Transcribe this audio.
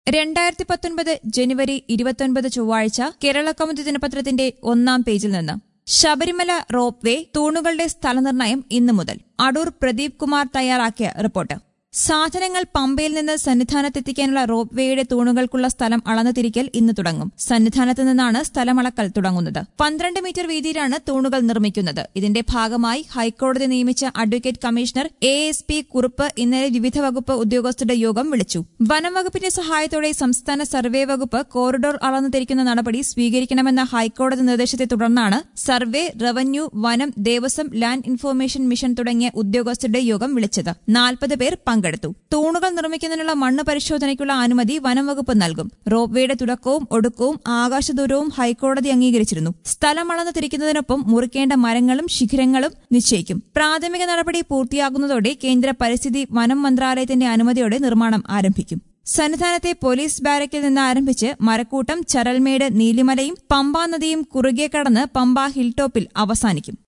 രണ്ടായിരത്തി പത്തൊൻപത് ജനുവരി ഇരുപത്തൊൻപത് ചൊവ്വാഴ്ച കേരള കൗമുദി ദിനപത്രത്തിന്റെ ഒന്നാം പേജിൽ നിന്ന് ശബരിമല റോപ്പ് വേ തൂണുകളുടെ സ്ഥലനിർണ്ണയം ഇന്നു മുതൽ അടൂർ പ്രദീപ് കുമാർ തയ്യാറാക്കിയ റിപ്പോർട്ട് സാധനങ്ങൾ പമ്പയിൽ നിന്ന് സന്നിധാനത്തെത്തിക്കാനുള്ള റോപ്പ് വേയുടെ തൂണുകൾക്കുള്ള സ്ഥലം അളന്നു തിരിക്കൽ ഇന്ന് തുടങ്ങും സന്നിധാനത്ത് നിന്നാണ് സ്ഥലമളക്കൽ തുടങ്ങുന്നത് പന്ത്രണ്ട് മീറ്റർ വീതിയിലാണ് തൂണുകൾ നിർമ്മിക്കുന്നത് ഇതിന്റെ ഭാഗമായി ഹൈക്കോടതി നിയമിച്ച advocate commissioner A S P Kurup ഇന്നലെ വിവിധ വകുപ്പ് ഉദ്യോഗസ്ഥരുടെ യോഗം വിളിച്ചു വനം വകുപ്പിന്റെ സഹായത്തോടെ സംസ്ഥാന സർവേ വകുപ്പ് കോറിഡോർ അളന്നു തിരിക്കുന്ന നടപടി സ്വീകരിക്കണമെന്ന ഹൈക്കോടതി നിർദ്ദേശത്തെ തുടർന്നാണ് സർവേ റവന്യൂ വനം ദേവസ്വം ലാൻഡ് ഇൻഫർമേഷൻ മിഷൻ തുടങ്ങിയ ഉദ്യോഗസ്ഥരുടെ യോഗം വിളിച്ചത് നാൽപ്പത് പേർ പങ്കെടുത്തു തൂണുകൾ നിർമ്മിക്കുന്നതിനുള്ള മണ്ണ് പരിശോധനയ്ക്കുള്ള അനുമതി വനം വകുപ്പ് നൽകും റോപ്വേയുടെ തുടക്കവും ഒടുക്കവും ആകാശദൂരവും ഹൈക്കോടതി അംഗീകരിച്ചിരുന്നു സ്ഥലം അളന്ന് തിരിക്കുന്നതിനൊപ്പം മുറിക്കേണ്ട മരങ്ങളും ശിഖരങ്ങളും നിശ്ചയിക്കും പ്രാഥമിക നടപടി പൂർത്തിയാകുന്നതോടെ കേന്ദ്ര പരിസ്ഥിതി വനം മന്ത്രാലയത്തിന്റെ അനുമതിയോടെ നിർമ്മാണം ആരംഭിക്കും സന്നിധാനത്തെ പോലീസ് ബാരക്കിൽ നിന്ന് ആരംഭിച്ച് മരക്കൂട്ടം ചരൽമേട് നീലിമലയും പമ്പാ നദിയും കുറുകെ കടന്ന് പമ്പ ഹിൽ ടോപ്പിൽ അവസാനിക്കും